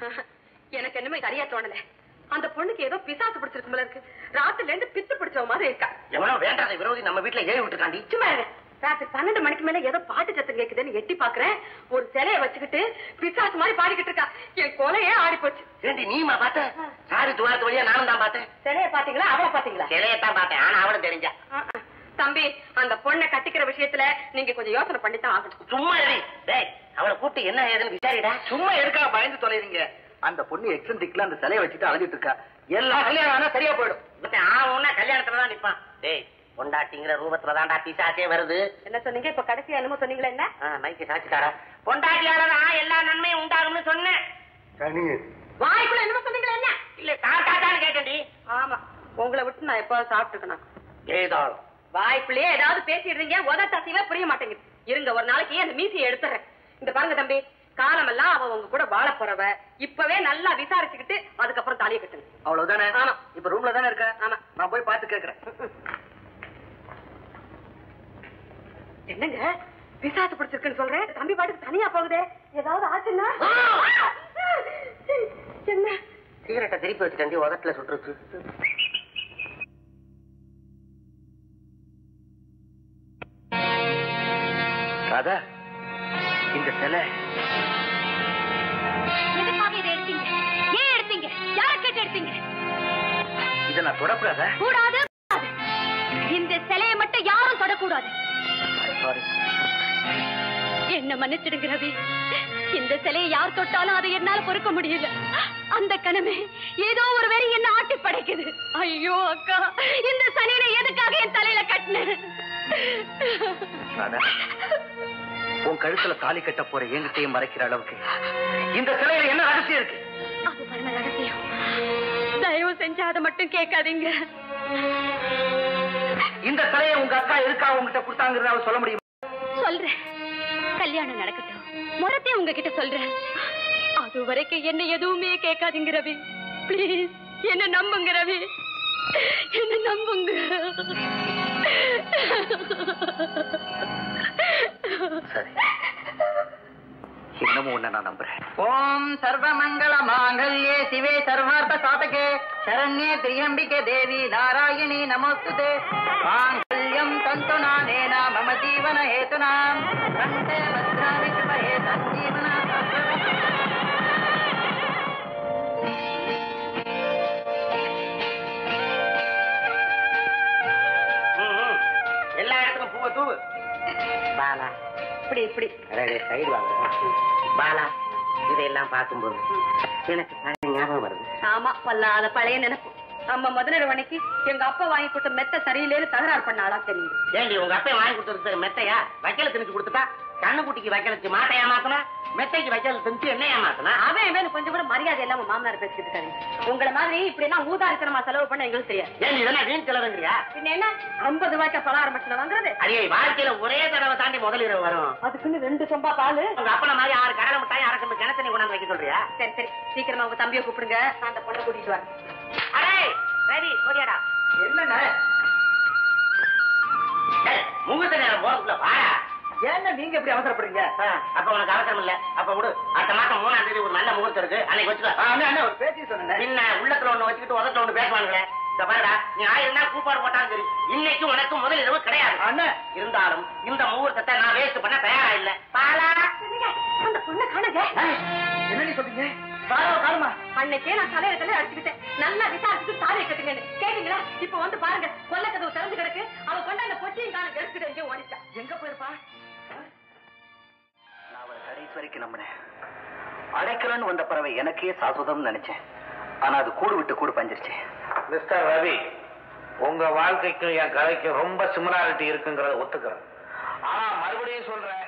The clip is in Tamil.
எனக்கு என்னமே சரியா தோணல அந்த பொண்ணுக்கு ஏதோ பிசாசு பிடிச்சிருக்கு போல இருக்கு ராத்திரில இருந்து பித்து பிடிச்ச மாதிரி இருக்கா எவனோ வேண்டாத விரோதி நம்ம வீட்டுல ஏறி விட்டுருக்காண்டி சும்மா இருங்க. ராத்திரி பன்னெண்டு மணிக்கு மேல ஏதோ பாட்டு சத்தம் கேக்குதுன்னு எட்டி பாக்குறேன் ஒரு சிலைய வச்சுக்கிட்டு பிசாசு மாதிரி பாடிக்கிட்டு இருக்கா என் கொலையே ஆடி போச்சு ஏண்டி நீமா பார்த்த சாரி துவாரத்து வழியா நானும் தான் பார்த்தேன் சிலைய பாத்தீங்களா அவளை பாத்தீங்களா சிலையத்தான் பார்த்தேன் ஆனா அவளும் தெரிஞ்சா ஆ, ஆ. தம்பி அந்த பொண்ணை கட்டிக்கிற விஷயத்துல நீங்க கொஞ்சம் யோசனை பண்ணித்தான் ஆகணும் சும்மா இரு. டேய் அவளை கூப்பிட்டு என்ன ஏதுன்னு விசாரிடா சும்மா எதுக்காக பயந்து தொலைறீங்க அந்த பொண்ணு எக்ஸென்ட்ரிக்ல அந்த சிலையை வச்சுட்டு அலைஞ்சிட்டு இருக்கா எல்லா கல்யாணம் ஆனா சரியா போயிடும் இவன் ஆவுன்னா கல்யாணத்துல தான் நிப்பான் டேய் பொண்டாட்டிங்கிற ரூபத்துல தான்டா பிசாச்சே வருது என்ன சொன்னீங்க இப்ப கடைசி என்னமோ சொன்னீங்களா என்ன ஆ, மைக்கு சாச்சிட்டாரா பொண்டாட்டியாலதான் எல்லா நன்மையும் உண்டாகும்னு சொன்னேன் வாய்க்குள்ள என்னமோ சொன்னீங்களா என்ன இல்ல சாப்பிட்டாச்சான்னு கேட்டேன்டி ஆமா உங்களை விட்டு நான் எப்ப சாப்பிட்டுக்கணும் ஏதாலும் வாய்க்குள்ளேயே ஏதாவது பேசிடுறீங்க உத தசையில புரிய மாட்டேங்குது இருங்க ஒரு நாளைக்கு அந்த மீசியை எடுத்துறேன் இந்த பாருங்க தம்பி காலமெல்லாம் அவ உங்க கூட வாழ போறவ இப்பவே நல்லா விசாரிச்சுக்கிட்டு அதுக்கப்புறம் தலையை கட்டுங்க அவ்வளவுதானே ஆமா. இப்ப ரூம்ல தானே இருக்க ஆமா. நான் போய் பார்த்து கேக்குறேன் என்னங்க பிசாசு பிடிச்சிருக்குன்னு சொல்றேன் தம்பி பாட்டுக்கு தனியா போகுதே ஏதாவது ஆச்சுன்னா என்ன சிகரெட்டை திருப்பி வச்சுட்டேன்டி உதட்டுல சுட்டுருச்சு ராதா இந்த சிலை எதுக்காக இதை எடுத்தீங்க ஏன் எடுத்தீங்க யார கேட்டு எடுத்தீங்க இதை நான் தொடக்கூடாதா கூடாது கூடாது. இந்த சிலையை மட்டும் யாரும் தொடக்கூடாது சாரி என்ன மன்னிச்சிடுங்க ரவி இந்த சிலையை யார் தொட்டாலும் அதை என்னால பொறுக்க முடியல அந்த கணமே ஏதோ ஒரு வெறி என்ன ஆட்டி படைக்குது ஐயோ அக்கா இந்த சனியனை எதுக்காக என் தலையில கட்டின ராதா உன் கழுத்துல தாலி கட்ட போற எங்கிட்டையும் மறைக்கிற அளவுக்கு இந்த சிலையில என்ன ரகசியம் இருக்கு அது பரம ரகசியம் தயவு செஞ்சு அதை மட்டும் கேட்காதீங்க இந்த சிலையை உங்க அக்கா எதுக்காக உங்ககிட்ட கொடுத்தாங்கிறத சொல்ல முடியுமா சொல்றேன் கல்யாணம் நடக்கட்டும் முறத்தையும் உங்ககிட்ட சொல்றேன் அது வரைக்கும் என்ன எதுவுமே கேட்காதீங்க ரவி ப்ளீஸ் என்ன நம்புங்க ரவி என்ன நம்புங்க சரி இன்னமும் உன்னை நான் நம்புறேன் ஓம் சர்வமங்கள மாங்கல்யே சிவே சர்வார்த்த சாதகே சரண்யே திரியம்பிகே தேவி நாராயணி நமோஸ்துதே மாங்கல்யம் தந்து நானேன மம ஜீவன ஹேதுனாம் கண்டே பத்ராமி சுபஹே சஞ்சீவன ம், ம். எல்லா இடத்துக்கும் பூவை தூவு பாலா இப்படி இப்படி சைடு வாங்க பாலா இதையெல்லாம் பார்க்கும்போது எனக்கு பழைய ஞாபகம் வருது ஆமா பல்லாத பழைய நினைப்பு நம்ம முதலிட வணிக்கு எங்க அப்பா வாங்கி கொடுத்த மெத்த சரியில்லைன்னு தகராறு பண்ண ஆளா தெரியுது ஏண்டி உங்க அப்பா வாங்கி கொடுத்தது மெத்தையா வைக்கல திணிச்சு கொடுத்துட்டா கண்ணுக்குட்டிக்கு வைக்கலச்சு மாட்டை ஏமாத்தனா மெத்தைக்கு வைக்கல திணிச்சு என்ன ஏமாத்தனா அவன் இவன் கொஞ்சம் கூட மரியாதை இல்லாம மாமனார் பேசிட்டு இருக்காரு உங்களை மாதிரி இப்படி எல்லாம் ஊதாரித்தனமா செலவு பண்ண எங்களுக்கு தெரியாது ஏன் இதெல்லாம் வீண் செலவுங்கிறியா பின்ன என்ன ஐம்பது ரூபாய்க்கு பலகாரம் மட்டும் வாங்குறது அடியே வாழ்க்கையில ஒரே தடவை தாண்டி முதல் இரவு வரும் அதுக்குன்னு ரெண்டு சொம்பா பாலு உங்க அப்பன மாதிரி ஆறு கடலை மிட்டாய் அரை கம்பு கிணத்தனி கொண்டாந்து வைக்க சொல்றியா சரி சரி சீக்கிரமா உங்க தம்பியை கூப்பிடுங்க நான் அந்த பொண்ணை கூட்டிட்டு வரேன் அடே ரவி ஓடியாடா என்னண்ணா டேய், முகூர்த்த நேரம் போறதுக்குள்ள வாடா ஏன்னா நீங்க இப்படி அவசரப்படுறீங்க ஆ, அப்ப உனக்கு அவசரம் இல்ல அப்ப விடு அடுத்த மாசம் மூணாம் தேதி ஒரு நல்ல முகூர்த்தம் இருக்கு அன்னைக்கு வச்சுக்கோ அண்ணா அண்ணா ஒரு பேச்சு சொன்னேன் பின்ன உள்ளத்துல ஒண்ணு வச்சுக்கிட்டு உதத்துல ஒண்ணு பேசுவானுங்களே இந்த பாருடா நீ ஆயிரம் தான் கூப்பாடு போட்டாலும் சரி இன்னைக்கு உனக்கு முதல் இரவு கிடையாது அண்ணா இருந்தாலும் இந்த முகூர்த்தத்தை நான் வேஸ்ட் பண்ண தயாரா இல்ல பாலா அந்த பொண்ணை காணுங்க என்ன நீ சொல்றீங்க காலமா காலமா அன்னைக்கே நான் தலையில தலை அடிச்சுக்கிட்டேன் நல்லா விசாரிச்சுட்டு தாலியை கட்டுங்கன்னு கேட்டீங்களா இப்ப வந்து பாருங்க கொல்ல கதவு திறந்து கிடக்கு அவ கொண்டு அந்த பொட்டியும் காண எடுத்துட்டு எங்கேயோ ஓடிட்டா எங்க போயிருப்பா நான் அவளை கடைசி வரைக்கும் நம்பினேன் அடைக்கலன்னு வந்த பறவை எனக்கே சாஸ்வதம்னு நினைச்சேன் ஆனா அது கூடு விட்டு கூடு பஞ்சிருச்சு மிஸ்டர் ரவி உங்க வாழ்க்கைக்கும் என் கதைக்கும் ரொம்ப சிமிலாரிட்டி இருக்குங்கிறத ஒத்துக்கிறேன் ஆனா மறுபடியும் சொல்றேன்